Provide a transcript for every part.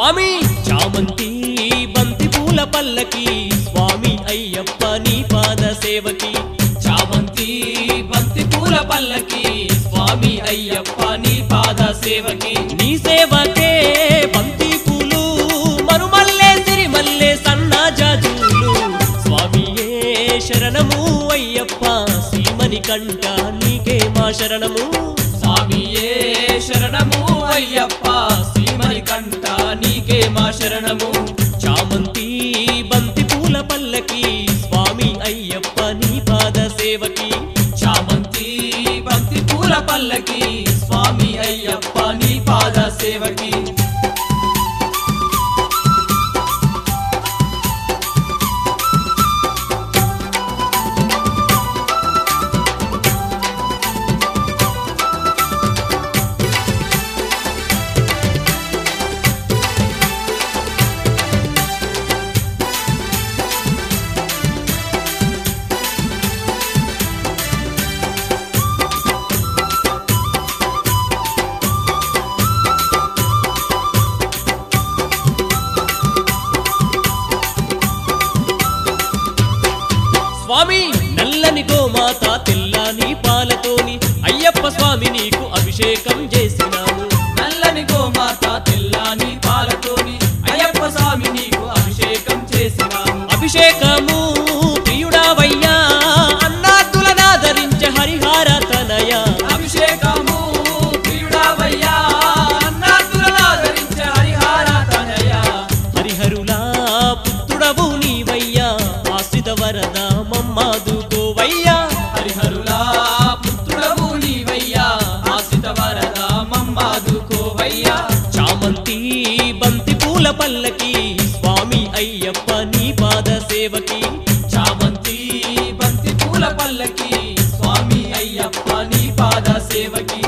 స్వామి చామంతి బంతి పూల పల్లకి స్వామి అయ్యప్ప నీ పాద సేవకి చామంతి బంతి పూల పల్లకి స్వామి అయ్యప్ప నీ పాద సేవకి నీ సేవకే బంతి పూలు మరుమల్లే సిరిమల్లే సన్నా జాజులు స్వామియే శరణము అయ్యప్ప శ్రీమణి కంట నీకే మా శరణము స్వామియే శరణము అయ్యప్ప శ్రీమణి కంట నీకే మా శరణము చామంతి బంతి పూల పల్లకి స్వామి అయ్యప్ప నీ పాద సేవకి చామంతి బంతి పూల పల్లకి స్వామి అయ్యప్ప నీ పాద సేవకి స్వామి నల్లని గోమాత తెల్లని పాలతోని అయ్యప్ప స్వామి నీకు అభిషేకం చేసినాము నల్లని గోమాత తెల్లని పాలతోని అయ్యప్ప స్వామి నీకు అభిషేకం చేసినాము అభిషేకము ప్రియుడావయ్యా అన్నాదులనాదరించ హరిహార తనయ అభిషేకము ప్రియుడావయ్యా అన్నాదులనాదరించ హరిహార తనయ హరిహరులా పుత్రుడవు నీవయ్యా ఆశ్రిత వరద మమ్మాదుకోవయ్యా హరిహరులా పుత్రుడవు నీవయ్యా ఆశ్రిత వరద మమ్మాదుకోవయ్యా చామంతి బంతి పూల పల్లకి స్వామి అయ్యప్ప నీ పాద సేవకి చామంతి బంతి పూల పల్లకి స్వామి అయ్యప్ప నీ పాద సేవకి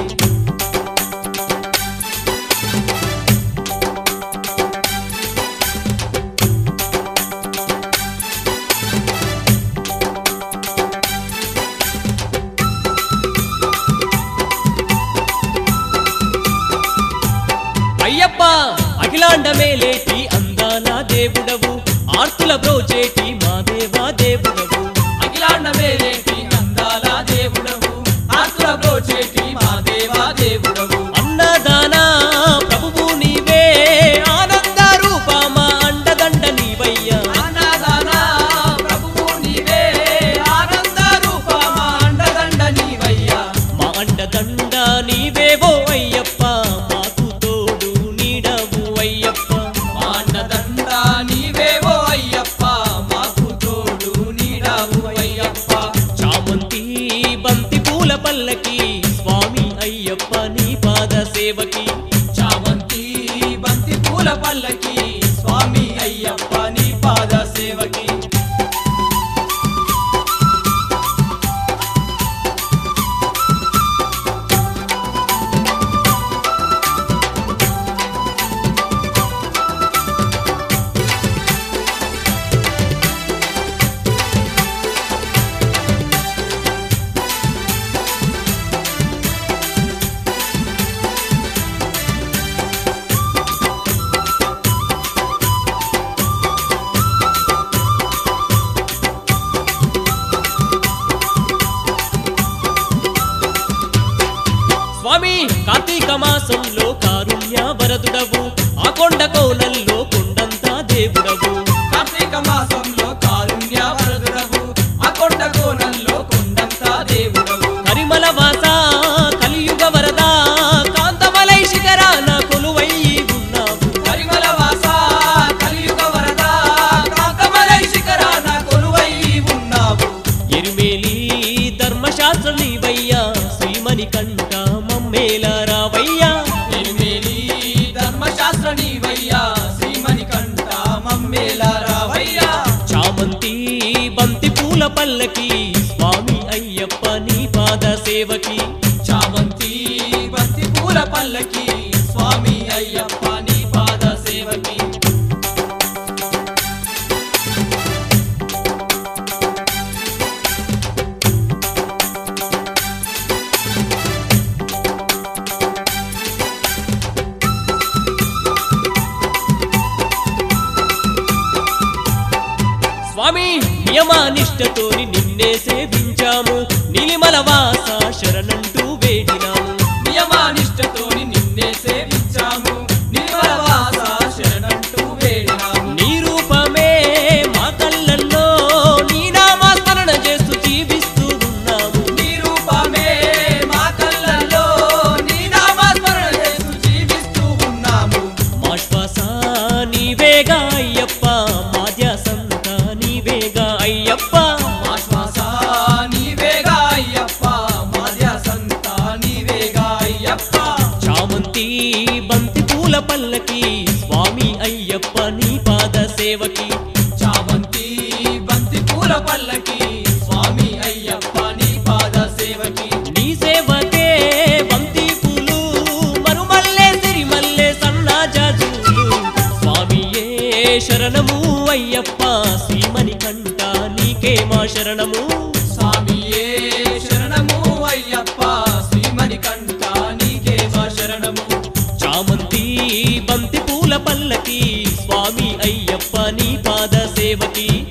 అయ్యప్ప అఖిలాండమేలేటి అందాల దేవుడవు ఆర్తుల బ్రోచేటి మా దేవా దేవుడవు అఖిలాండ మేలేటి అందాల దేవుడవు ఆతుల బ్రోచేటి మా దేవా దేవుడవు అన్నదానా ప్రభువు నీవే ఆనంద రూప మా అండదండ నీవయ్యా అన్నదాన ప్రభువు నీవే ఆనంద రూప మా అండదండ నీవయ్యా మా అండదండ నీవేవో అయ్యప్ప మాకు తోడు నీడవు అయ్యప్ప మా అండదండ నీవేవో అయ్యప్ప మాకు తోడు నీడావు అయ్యప్ప చామంతి బంతి పూల పల్లకి స్వామి అయ్యప్ప నీ పాద సేవకి చామంతి బంతి పూల పల్లకి స్వామి అయ్యప్ప నీ పాద సేవకి స్వామి కార్తీక మాసంలో కారుణ్య వరదుడవు ఆ కొండ కోనల్లో కొండంతా దేవుడవు కార్తీక మాసంలో కారుణ్య వరదుడవు ఆ కొండ కోణంలో కొండంతా దేవుడవు కరిమల వాస కలియుగ వరద కాంతమలై శిఖరాన కొలువై ఉన్నావు పరిమళ వాస కలియుగ వరద కాంతమలై శిఖరాన కొలువై ఉన్నావు ఎరిమేలి ధర్మశాస్త్ర నీవయ్యా శ్రీమణి కంట మమ్మేల రావయ్యా ఎనిమేలి ధర్మశాస్త్ర నీవయ్యా శ్రీమణి కంట మమ్మేల రావయ్యా చామంతి బంతి పూల పల్లకి స్వామి అయ్యప్ప నీ పాద సేవకి చామంతి బంతి పూల పల్లకి స్వామి అయ్యప్ప నీ పాద సేవకి స్వామి నియమానిష్టతోని నిన్నే సేవించాము నిలిమల వాస శరణంటూ వేడినాము నియమానిష్టతోని నిన్నే సేవించాము నిర్మలవాస శరణంటూ వేడినాము నీ రూపమే మా కళ్ళల్లో నీ నామస్మరణ చేస్తూ జీవిస్తూ ఉన్నాము నీ రూపమే మా కళ్ళల్లో నీ నామస్మరణ చేస్తూ జీవిస్తూ ఉన్నాము మా శ్వాస నీవేగా అయ్యప్ప మా ధ్యాసంతా నీవేగా అయ్యప్ప మా శ్వాస నీవేగా అయ్యప్ప మా ధ్యాసంతా నీవేగా అయ్యప్ప చామంతి బంతి పూల పల్లకి స్వామి అయ్యప్ప నీ పాద సేవకి చామంతి బంతి పూల పల్లకి స్వామి అయ్యప్ప నీ పాద సేవకి నీ సేవకే బంతి పూలు మరుమల్లే సిరిమల్లే సన్నాజాజులు స్వామియే శరణము అయ్యప్ప శ్రీమణి కంట నీకే మా శరణము స్వామియే శరణము అయ్యప్ప శ్రీమణి కంట నీకే మా శరణము చామంతి బంతి పూల పల్లకి స్వామి అయ్యప్ప నీ పాద సేవకి